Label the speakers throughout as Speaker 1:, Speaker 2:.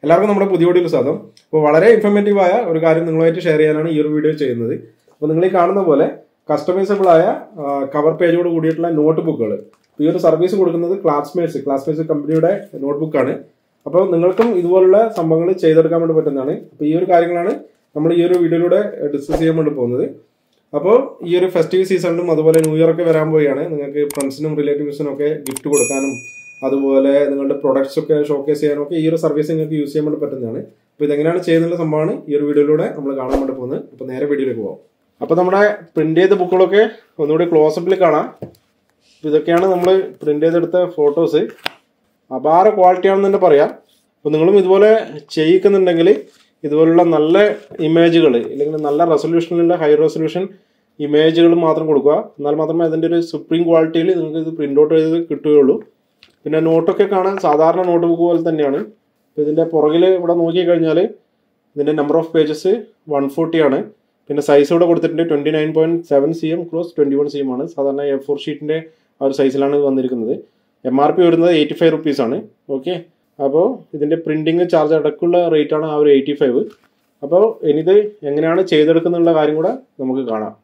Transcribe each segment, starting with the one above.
Speaker 1: എല്ലാവർക്കും നമ്മുടെ പുതിയ വീഡിയോയിൽ സ്വാഗതം അപ്പോൾ വളരെ ഇൻഫോർമേറ്റീവ് ആയ ഒരു കാര്യം നിങ്ങളുമായിട്ട് ഷെയർ ചെയ്യാനാണ് ഈ ഒരു വീഡിയോ ചെയ്യുന്നത് അപ്പോൾ നിങ്ങൾ ഈ കാണുന്ന പോലെ കസ്റ്റമൈസബിൾ ആയ കവർ പേജോട് കൂടിയിട്ടുള്ള നോട്ട് ബുക്കുകൾ ഈ ഒരു സർവീസ് കൊടുക്കുന്നത് ക്ലാസ്മേറ്റ്സ് ക്ലാസ്മേറ്റ്സ് കമ്പനിയുടെ നോട്ട് ബുക്കാണ് അപ്പോൾ നിങ്ങൾക്കും ഇതുപോലുള്ള സംഭവങ്ങൾ ചെയ്തെടുക്കാൻ വേണ്ടി പറ്റുന്നതാണ് അപ്പോൾ ഈ ഒരു കാര്യങ്ങളാണ് നമ്മൾ ഈ ഒരു വീഡിയോയിലൂടെ ഡിസ്കസ് ചെയ്യാൻ വേണ്ടി പോകുന്നത് അപ്പോൾ ഈ ഒരു ഫെസ്റ്റീവ് സീസണിലും അതുപോലെ ന്യൂ ഇയർ ഒക്കെ വരാൻ പോവുകയാണ് നിങ്ങൾക്ക് ഫ്രണ്ട്സിനും റിലേറ്റീവ്സിനും ഒക്കെ ഗിഫ്റ്റ് കൊടുക്കാനും അതുപോലെ നിങ്ങളുടെ പ്രൊഡക്ട്സ് ഒക്കെ ഷോക്കേസ് ചെയ്യാനും ഒക്കെ ഈ ഒരു സർവീസ് നിങ്ങൾക്ക് യൂസ് ചെയ്യാൻ വേണ്ടി പറ്റുന്നതാണ് അപ്പോൾ ഇതെങ്ങനെയാണ് ചെയ്യുന്നുള്ള സംഭവമാണ് ഈ ഒരു വീഡിയോയിലൂടെ നമ്മൾ കാണാൻ വേണ്ടി പോകുന്നത് അപ്പോൾ നേരെ വീഡിയോയിലേക്ക് പോകാം അപ്പോൾ നമ്മുടെ പ്രിന്റ് ചെയ്ത ബുക്കുകളൊക്കെ ഒന്നുകൂടി ക്ലോസപ്പിൽ കാണാം അപ്പോൾ ഇതൊക്കെയാണ് നമ്മൾ പ്രിന്റ് ചെയ്തെടുത്ത ഫോട്ടോസ് അപാര ക്വാളിറ്റി ആണെന്ന് തന്നെ പറയാം അപ്പോൾ നിങ്ങളും ഇതുപോലെ ചെയ്യിക്കുന്നുണ്ടെങ്കിൽ ഇതുപോലുള്ള നല്ല ഇമേജുകൾ അല്ലെങ്കിൽ നല്ല റെസൊല്യൂഷനിലുള്ള ഹൈ റെസൊല്യൂഷൻ ഇമേജുകൾ മാത്രം കൊടുക്കുക എന്നാൽ മാത്രമേ അതിൻ്റെ ഒരു സുപ്രീം ക്വാളിറ്റിയിൽ നിങ്ങൾക്ക് ഇത് പ്രിൻ്റ് ഔട്ട് ചെയ്ത് കിട്ടുകയുള്ളൂ പിന്നെ നോട്ടൊക്കെ കാണാൻ സാധാരണ നോട്ട് ബുക്ക് പോലെ തന്നെയാണ് അപ്പോൾ ഇതിൻ്റെ പുറകിൽ ഇവിടെ നോക്കിക്കഴിഞ്ഞാൽ ഇതിൻ്റെ number of pages one forty ആണ് പിന്നെ സൈസ് ഇവിടെ കൊടുത്തിട്ടുണ്ട് twenty nine point seven C M cross twenty one C M ആണ് സാധാരണ എ ഫോർ ഷീറ്റിൻ്റെ ആ ഒരു സൈസിലാണ് ഇത് വന്നിരിക്കുന്നത് എം ആർ പി വരുന്നത് എയ്റ്റി ഫൈവ് റുപ്പീസാണ് ഓക്കെ അപ്പോൾ ഇതിൻ്റെ പ്രിൻറ്റിങ് ചാർജ് അടക്കമുള്ള റേറ്റ് ആണ് ആ ഒരു എയ്റ്റി ഫൈവ് അപ്പോൾ ഇനിഇത് എങ്ങനെയാണ് ചെയ്തെടുക്കുന്നുള്ള കാര്യം കൂടെ നമുക്ക് കാണാം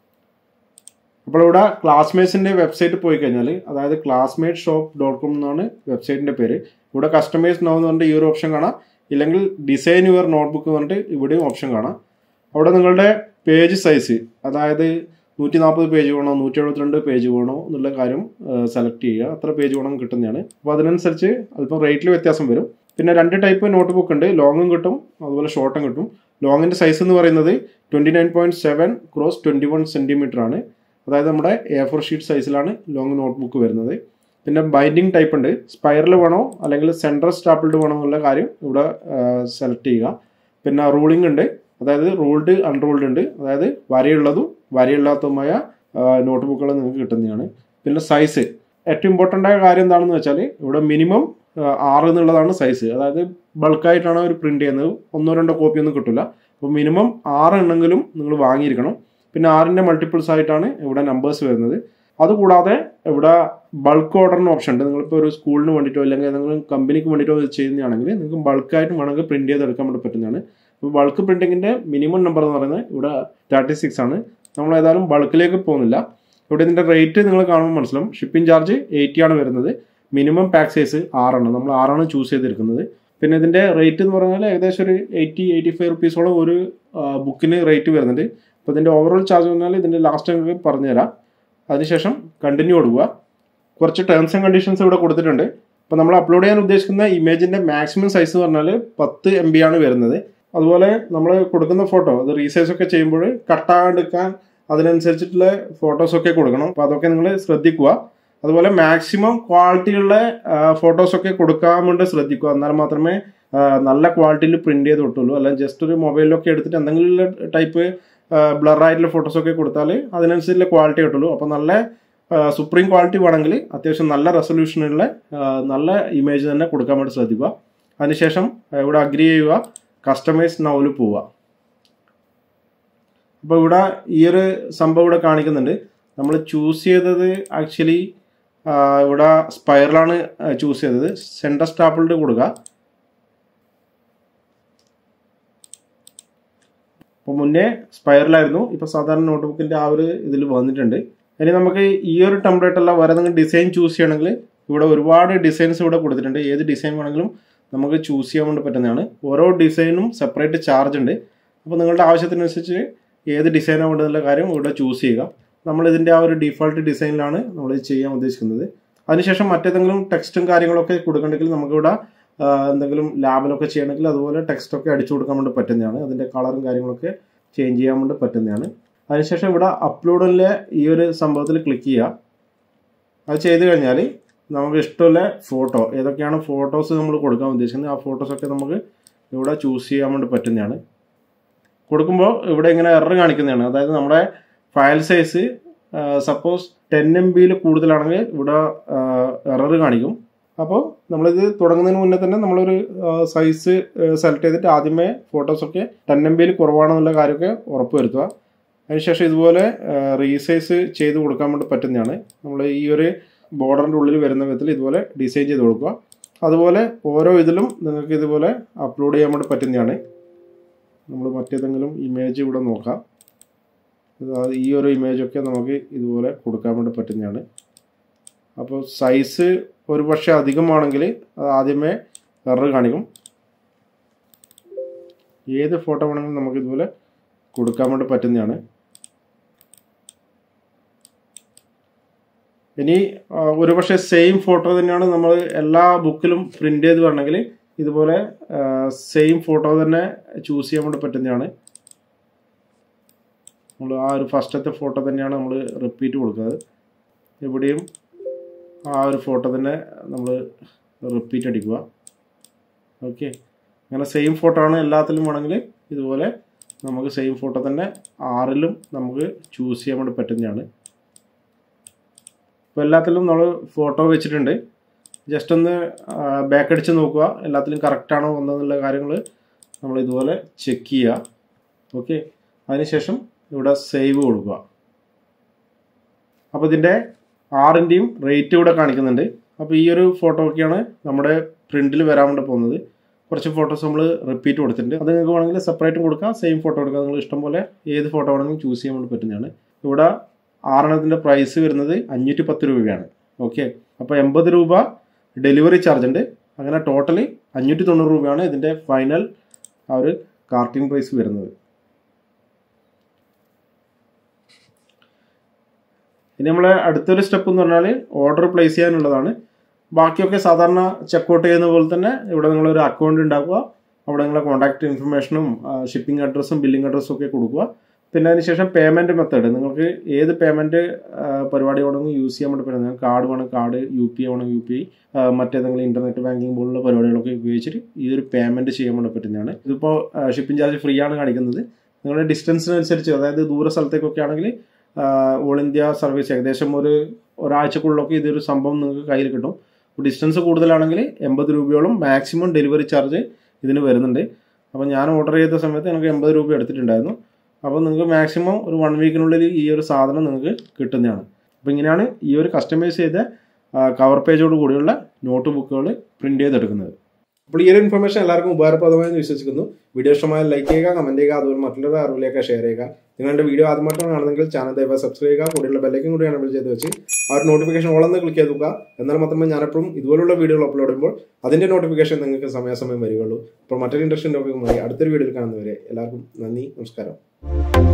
Speaker 1: അപ്പോൾ ഇവിടെ ക്ലാസ്മേറ്റ്സിൻ്റെ വെബ്സൈറ്റ് പോയി കഴിഞ്ഞാൽ അതായത് ക്ലാസ്മേറ്റ് ഷോപ്പ് ഡോട്ട് കോം എന്നാണ് വെബ്സൈറ്റിൻ്റെ പേര് ഇവിടെ കസ്റ്റമൈസ് നോ എന്ന് പറഞ്ഞിട്ട് ഈ ഒരു ഓപ്ഷൻ കാണാം ഇല്ലെങ്കിൽ ഡിസൈൻ യുവർ നോട്ട്ബുക്ക് എന്ന് പറഞ്ഞിട്ട് ഇവിടെയും ഓപ്ഷൻ കാണാം അവിടെ നിങ്ങളുടെ പേജ് സൈസ് അതായത് നൂറ്റി നാൽപ്പത് പേജ് വേണോ നൂറ്റി എഴുപത്തിരണ്ട് പേജ് വേണോ എന്നുള്ള കാര്യം സെലക്ട് ചെയ്യുക അത്ര പേജ് വേണം കിട്ടുന്നതാണ് അപ്പോൾ അതിനനുസരിച്ച് അല്പം റേറ്റിൽ വ്യത്യാസം വരും പിന്നെ രണ്ട് ടൈപ്പ് നോട്ട് ബുക്ക് ഉണ്ട് ലോങ്ങും കിട്ടും അതുപോലെ ഷോർട്ടും കിട്ടും ലോങ്ങിൻ്റെ സൈസ് എന്ന് പറയുന്നത് twenty nine point seven cross twenty one centimetre ആണ് അതായത് നമ്മുടെ എ ഫോർ ഷീറ്റ് സൈസിലാണ് ലോങ് നോട്ട് ബുക്ക് വരുന്നത് പിന്നെ ബൈൻഡിങ് ടൈപ്പ് ഉണ്ട് സ്പൈറൽ വേണോ അല്ലെങ്കിൽ സെൻട്രൽ സ്റ്റാപ്പിൾഡ് വേണോ എന്നുള്ള കാര്യം ഇവിടെ സെലക്ട് ചെയ്യുക പിന്നെ റൂളിംഗ് ഉണ്ട് അതായത് റൂൾഡ് അൺറൂൾഡ് ഉണ്ട് അതായത് വരയുള്ളതും വരയില്ലാത്തതുമായ നോട്ട് ബുക്കുകൾ നിങ്ങൾക്ക് കിട്ടുന്നതാണ് പിന്നെ സൈസ് ഏറ്റവും ഇമ്പോർട്ടൻ്റ് ആയ കാര്യം എന്താണെന്ന് വെച്ചാൽ ഇവിടെ മിനിമം ആറ് എന്നുള്ളതാണ് സൈസ് അതായത് ബൾക്കായിട്ടാണ് അവർ പ്രിന്റ് ചെയ്യുന്നത് ഒന്നോ രണ്ടോ കോപ്പി ഒന്നും കിട്ടില്ല അപ്പോൾ മിനിമം ആറ് എണ്ണെങ്കിലും നിങ്ങൾ വാങ്ങിയിരിക്കണം പിന്നെ ആറിൻ്റെ മൾട്ടിപ്പിൾസ് ആയിട്ടാണ് ഇവിടെ നമ്പേഴ്സ് വരുന്നത് അതുകൂടാതെ ഇവിടെ ബൾക്ക് ഓർഡറിന് ഓപ്ഷൻ ഉണ്ട് നിങ്ങളിപ്പോൾ ഒരു സ്കൂളിന് വേണ്ടിയിട്ടോ അല്ലെങ്കിൽ ഏതെങ്കിലും കമ്പനിക്ക് വേണ്ടിയിട്ടോ ചെയ്യുന്നതാണെങ്കിൽ നിങ്ങൾക്ക് ബൾക്കായിട്ട് വേണമെങ്കിൽ പ്രിന്റ് ചെയ്തെടുക്കാൻ വേണ്ടി പറ്റുന്നതാണ് ഇപ്പോൾ ബൾക്ക് പ്രിന്റിങ്ങിൻ്റെ മിനിമം നമ്പർ എന്ന് പറയുന്നത് ഇവിടെ തേർട്ടി സിക്സ് ആണ് നമ്മൾ ഏതായാലും ബൾക്കിലേക്ക് പോകുന്നില്ല ഇവിടെ ഇതിൻ്റെ റേറ്റ് നിങ്ങൾ കാണുമ്പോൾ മനസ്സിലാവും ഷിപ്പിംഗ് ചാർജ് എയ്റ്റി ആണ് വരുന്നത് മിനിമം പാക്ക് സൈസ് ആറാണ് നമ്മൾ ആറാണ് ചൂസ് ചെയ്തിരിക്കുന്നത് പിന്നെ ഇതിൻ്റെ റേറ്റ് എന്ന് പറഞ്ഞാൽ ഏകദേശം ഒരു എയ്റ്റി എയ്റ്റി ഫൈവ് റുപ്പീസോളം ഒരു ബുക്കിന് റേറ്റ് വരുന്നുണ്ട് അപ്പോൾ ഇതിൻ്റെ ഓവറോൾ ചാർജ് പറഞ്ഞാൽ ഇതിൻ്റെ ലാസ്റ്റ് നിങ്ങൾക്ക് പറഞ്ഞുതരാം അതിനുശേഷം കണ്ടിന്യൂ കൊടുക്കുക കുറച്ച് ടേംസ് ആൻഡ് കണ്ടീഷൻസ് ഇവിടെ കൊടുത്തിട്ടുണ്ട് അപ്പോൾ നമ്മൾ അപ്ലോഡ് ചെയ്യാൻ ഉദ്ദേശിക്കുന്ന ഇമേജിൻ്റെ മാക്സിമം സൈസ് എന്ന് പറഞ്ഞാൽ പത്ത് എം ബി ആണ് വരുന്നത് അതുപോലെ നമ്മൾ കൊടുക്കുന്ന ഫോട്ടോ അത് റീസൈസ് ഒക്കെ ചെയ്യുമ്പോൾ കട്ടാകാണ്ടിരിക്കാൻ അതിനനുസരിച്ചിട്ടുള്ള ഫോട്ടോസൊക്കെ കൊടുക്കണം അപ്പോൾ അതൊക്കെ നിങ്ങൾ ശ്രദ്ധിക്കുക അതുപോലെ മാക്സിമം ക്വാളിറ്റിയുള്ള ഫോട്ടോസൊക്കെ കൊടുക്കാൻ വേണ്ടി ശ്രദ്ധിക്കുക എന്നാൽ മാത്രമേ നല്ല ക്വാളിറ്റിയിൽ പ്രിന്റ് ചെയ്ത് കിട്ടുള്ളൂ അല്ലെങ്കിൽ ജസ്റ്റ് ഒരു മൊബൈലിലൊക്കെ എടുത്തിട്ട് എന്തെങ്കിലും ടൈപ്പ് ബ്ലർ ആയിട്ടുള്ള ഫോട്ടോസൊക്കെ കൊടുത്താൽ അതിനനുസരിച്ചുള്ള ക്വാളിറ്റി കിട്ടുള്ളൂ അപ്പോൾ നല്ല സുപ്രീം ക്വാളിറ്റി വേണമെങ്കിൽ അത്യാവശ്യം നല്ല റെസൊല്യൂഷനുള്ള നല്ല ഇമേജ് തന്നെ കൊടുക്കാൻ വേണ്ടി ശ്രദ്ധിക്കുക അതിനുശേഷം ഇവിടെ അഗ്രി ചെയ്യുക കസ്റ്റമൈസ് നൗവിൽ പോവുക അപ്പോൾ ഇവിടെ ഈ ഒരു സംഭവം ഇവിടെ കാണിക്കുന്നുണ്ട് നമ്മൾ ചൂസ് ചെയ്തത് ആക്ച്വലി ഇവിടെ സ്പൈറലാണ് ചൂസ് ചെയ്തത് സെൻറ്റർ സ്റ്റാപ്പിൾഡ് കൊടുക്കുക അപ്പോൾ മുന്നേ സ്പൈറലായിരുന്നു ഇപ്പോൾ സാധാരണ നോട്ട്ബുക്കിൻ്റെ ആ ഒരു ഇതിൽ വന്നിട്ടുണ്ട് ഇനി നമുക്ക് ഈ ഒരു ടെംപ്ലേറ്റ് അല്ല വേറെ നിങ്ങൾ ഡിസൈൻ ചൂസ് ചെയ്യണമെങ്കിൽ ഇവിടെ ഒരുപാട് ഡിസൈൻസ് ഇവിടെ കൊടുത്തിട്ടുണ്ട് ഏത് ഡിസൈൻ വേണമെങ്കിലും നമുക്ക് ചൂസ് ചെയ്യാൻ വേണ്ടി പറ്റുന്നതാണ് ഓരോ ഡിസൈനും സെപ്പറേറ്റ് ചാർജ് ഉണ്ട് അപ്പോൾ നിങ്ങളുടെ ആവശ്യത്തിനനുസരിച്ച് ഏത് ഡിസൈനാണ് വേണ്ടതെന്നുള്ള കാര്യം ഇവിടെ ചൂസ് ചെയ്യുക നമ്മൾ ഇതിൻ്റെ ആ ഒരു ഡിഫോൾട്ട് ഡിസൈനിലാണ് നമ്മൾ ചെയ്യാൻ ഉദ്ദേശിക്കുന്നത് അതിനുശേഷം മറ്റേതെങ്കിലും ടെക്സ്റ്റും കാര്യങ്ങളൊക്കെ കൊടുക്കണമെങ്കിൽ നമുക്കിവിടെ എന്തെങ്കിലും ലാബിലൊക്കെ ചെയ്യണമെങ്കിൽ അതുപോലെ ടെക്സ്റ്റൊക്കെ അടിച്ചു കൊടുക്കാൻ വേണ്ടി പറ്റുന്നതാണ് അതിൻ്റെ കളറും കാര്യങ്ങളൊക്കെ ചേഞ്ച് ചെയ്യാൻ വേണ്ടി പറ്റുന്നതാണ് അതിനുശേഷം ഇവിടെ അപ്ലോഡിലെ ഈ ഒരു സംഭവത്തിൽ ക്ലിക്ക് ചെയ്യുക അത് ചെയ്ത് കഴിഞ്ഞാൽ നമുക്ക് ഇഷ്ടമുള്ള ഫോട്ടോ ഏതൊക്കെയാണ് ഫോട്ടോസ് നമ്മൾ കൊടുക്കാൻ ഉദ്ദേശിക്കുന്നത് ആ ഫോട്ടോസൊക്കെ നമുക്ക് ഇവിടെ ചൂസ് ചെയ്യാൻ വേണ്ടി പറ്റുന്നതാണ് കൊടുക്കുമ്പോൾ ഇവിടെ ഇങ്ങനെ എറർ കാണിക്കുന്നതാണ് അതായത് നമ്മുടെ file size suppose ten M ബിയിൽ കൂടുതലാണെങ്കിൽ ഇവിടെ എറർ കാണിക്കും അപ്പോൾ നമ്മളിത് തുടങ്ങുന്നതിന് മുന്നേ തന്നെ നമ്മളൊരു സൈസ് സെലക്ട് ചെയ്തിട്ട് ആദ്യമേ ഫോട്ടോസൊക്കെ ടെൻ എം ബിയിൽ കുറവാണെന്നുള്ള കാര്യമൊക്കെ ഉറപ്പ് വരുത്തുക അതിനുശേഷം ഇതുപോലെ റീസൈസ് ചെയ്ത് കൊടുക്കാൻ വേണ്ടി പറ്റുന്നതാണ് നമ്മൾ ഈ ഒരു ബോർഡറിൻ്റെ ഉള്ളിൽ വരുന്ന വിധത്തിൽ ഇതുപോലെ ഡിസൈൻ ചെയ്ത് കൊടുക്കുക അതുപോലെ ഓരോ ഇതിലും നിങ്ങൾക്ക് ഇതുപോലെ അപ്ലോഡ് ചെയ്യാൻ വേണ്ടി പറ്റുന്നതാണ് നമ്മൾ മറ്റേതെങ്കിലും ഇമേജ് ഇവിടെ നോക്കാം അതായത് ഈ ഒരു ഇമേജൊക്കെ നമുക്ക് ഇതുപോലെ കൊടുക്കാൻ വേണ്ടി പറ്റുന്നതാണ് അപ്പോൾ സൈസ് ഒരു പക്ഷേ അധികമാണെങ്കിൽ അത് ആദ്യമേ എറർ കാണിക്കും ഏത് ഫോട്ടോ വേണമെങ്കിലും നമുക്ക് ഇതുപോലെ കൊടുക്കാൻ വേണ്ടി പറ്റുന്നതാണ് ഇനി ആ, ഒരു പക്ഷേ സെയിം ഫോട്ടോ തന്നെയാണ് നമ്മൾ എല്ലാ ബുക്കിലും പ്രിന്റ് ചെയ്ത് വരണമെങ്കിൽ ഇതുപോലെ സെയിം ഫോട്ടോ തന്നെ ചൂസ് ചെയ്യാൻ വേണ്ടി പറ്റുന്നതാണ് നമ്മൾ ആ ഒരു ഫസ്റ്റത്തെ ഫോട്ടോ തന്നെയാണ് നമ്മൾ റിപ്പീറ്റ് കൊടുക്കുന്നത് എവിടെയും ആ ഒരു ഫോട്ടോ തന്നെ നമ്മൾ റിപ്പീറ്റ് അടിക്കുക ഓക്കെ അങ്ങനെ സെയിം ഫോട്ടോ ആണ് എല്ലാത്തിലും വേണമെങ്കിൽ ഇതുപോലെ നമുക്ക് സെയിം ഫോട്ടോ തന്നെ ആറിലും നമുക്ക് ചൂസ് ചെയ്യാൻ വേണ്ടി പറ്റുന്നതാണ് ഇപ്പോൾ എല്ലാത്തിലും നമ്മൾ ഫോട്ടോ വെച്ചിട്ടുണ്ട് ജസ്റ്റ് ഒന്ന് ബാക്ക് അടിച്ച് നോക്കുക എല്ലാത്തിലും കറക്റ്റ് ആണോ വന്നതെന്നുള്ള കാര്യങ്ങൾ നമ്മൾ ഇതുപോലെ ചെക്ക് ചെയ്യുക ഓക്കെ അതിനുശേഷം ഇവിടെ സേവ് കൊടുക്കുക അപ്പോൾ ഇതിൻ്റെ ആറിൻ്റെയും റേറ്റ് ഇവിടെ കാണിക്കുന്നുണ്ട് അപ്പോൾ ഈ ഒരു ഫോട്ടോ ഒക്കെയാണ് നമ്മുടെ പ്രിന്റിൽ വരാൻ വേണ്ടി പോകുന്നത് കുറച്ച് ഫോട്ടോസ് നമ്മൾ റിപ്പീറ്റ് കൊടുത്തിട്ടുണ്ട് അത് നിങ്ങൾക്ക് വേണമെങ്കിൽ സെപ്പറേറ്റും കൊടുക്കാം സെയിം ഫോട്ടോ കൊടുക്കാം നിങ്ങൾ ഇഷ്ടം പോലെ ഏത് ഫോട്ടോ വേണമെങ്കിലും ചൂസ് ചെയ്യാൻ വേണ്ടി പറ്റുന്നതാണ് ഇവിടെ ആറെണ്ണത്തിൻ്റെ പ്രൈസ് വരുന്നത് അഞ്ഞൂറ്റി പത്ത് രൂപയാണ് ഓക്കെ അപ്പോൾ എൺപത് രൂപ ഡെലിവറി ചാർജ് ഉണ്ട് അങ്ങനെ ടോട്ടലി അഞ്ഞൂറ്റി തൊണ്ണൂറ് രൂപയാണ് ഇതിൻ്റെ ഫൈനൽ ആ ഒരു കാർട്ടിംഗ് പ്രൈസ് വരുന്നത് ഇനി നമ്മളെ അടുത്തൊരു സ്റ്റെപ്പ് എന്ന് പറഞ്ഞാൽ ഓർഡർ പ്ലേസ് ചെയ്യാനുള്ളതാണ് ബാക്കിയൊക്കെ സാധാരണ ചെക്കൗട്ട് ചെയ്യുന്ന പോലെ തന്നെ ഇവിടെ നിങ്ങളൊരു അക്കൗണ്ട് ഉണ്ടാക്കുക അവിടെ നിങ്ങളെ കോൺടാക്ട് ഇൻഫർമേഷനും ഷിപ്പിംഗ് അഡ്രസ്സും ബില്ലിംഗ് അഡ്രസ്സും ഒക്കെ കൊടുക്കുക പിന്നെ അതിനുശേഷം പേയ്മെൻറ്റ് മെത്തേഡ് നിങ്ങൾക്ക് ഏത് പേയ്മെൻറ്റ് പരിപാടി വേണമെങ്കിൽ യൂസ് ചെയ്യാൻ വേണ്ടി പറ്റുന്നത് കാർഡ് വേണം കാർഡ് യു പി ഐ വേണമെങ്കിൽ യു പി ഐ മറ്റേതെങ്കിലും ഇൻ്റർനെറ്റ് ബാങ്കിങ് പോലുള്ള പരിപാടികളൊക്കെ ഉപയോഗിച്ചിട്ട് ഈ ഒരു പേയ്മെൻറ്റ് ചെയ്യാൻ വേണ്ടി പറ്റുന്നതാണ് ഇതിപ്പോൾ ഷിപ്പിംഗ് ചാർജ് ഫ്രീ ആണ് കാണിക്കുന്നത് നിങ്ങളുടെ ഡിസ്റ്റൻസിനനുസരിച്ച് അതായത് ദൂര സ്ഥലത്തേക്കൊക്കെ ആണെങ്കിൽ ഓൾ ഇന്ത്യ സർവീസ് ഏകദേശം ഒരു ഒരാഴ്ചക്കുള്ളിലൊക്കെ ഇതൊരു സംഭവം നിങ്ങൾക്ക് കയ്യിൽ കിട്ടും ഡിസ്റ്റൻസ് കൂടുതലാണെങ്കിൽ എൺപത് രൂപയോളം മാക്സിമം ഡെലിവറി ചാർജ് ഇതിന് വരുന്നുണ്ട് അപ്പോൾ ഞാൻ ഓർഡർ ചെയ്ത സമയത്ത് എനിക്ക് എൺപത് രൂപ എടുത്തിട്ടുണ്ടായിരുന്നു അപ്പോൾ നിങ്ങൾക്ക് മാക്സിമം ഒരു വൺ വീക്കിനുള്ളിൽ ഈ ഒരു സാധനം നിങ്ങൾക്ക് കിട്ടുന്നതാണ് അപ്പോൾ ഇങ്ങനെയാണ് ഈ ഒരു കസ്റ്റമൈസ് ചെയ്ത കവർ പേജോട് കൂടിയുള്ള നോട്ട് ബുക്കുകൾ പ്രിന്റ് ചെയ്തെടുക്കുന്നത് അപ്പോൾ ഈ ഒരു ഇൻഫർമേഷൻ എല്ലാവർക്കും ഉപകാരപ്രദമായെന്ന് വിശ്വസിക്കുന്നു വീഡിയോ ഇഷ്ടമായാൽ ലൈക്ക് ചെയ്യുക കമന്റ് ചെയ്യുക അതുപോലെ മറ്റുള്ളവരുടെ അറിവിലേക്ക് ഷെയർ ചെയ്യുക നിങ്ങളുടെ വീഡിയോ ആദ്യമായിട്ടാണ് കാണുന്നെങ്കിൽ ചാനൽ ദയവായി സബ്സ്ക്രൈബ് ചെയ്യുക കൂടെയുള്ള ബെല്ലൈക്കും കൂടി എനബിൾ ചെയ്ത് വെച്ച് ആ ഒരു നോട്ടിഫിക്കേഷൻ ഓളെന്ന് ക്ലിക്ക് ചെയ്ത് നോക്കുക എന്നാൽ മാത്രമേ ഞാനെപ്പോഴും ഇതുപോലുള്ള വീഡിയോകൾ അപ്ലോഡ് ചെയ്യുമ്പോൾ അതിന്റെ നോട്ടിഫിക്കേഷൻ നിങ്ങൾക്ക് സമയാസമയം വരികയുള്ളൂ അപ്പോൾ മറ്റൊരു ഇൻട്രസ്റ്റിംഗ് ടോപ്പിക്കുമായി അടുത്തൊരു വീഡിയോയിൽ കാണുന്നവരെ എല്ലാവർക്കും നന്ദി നമസ്കാരം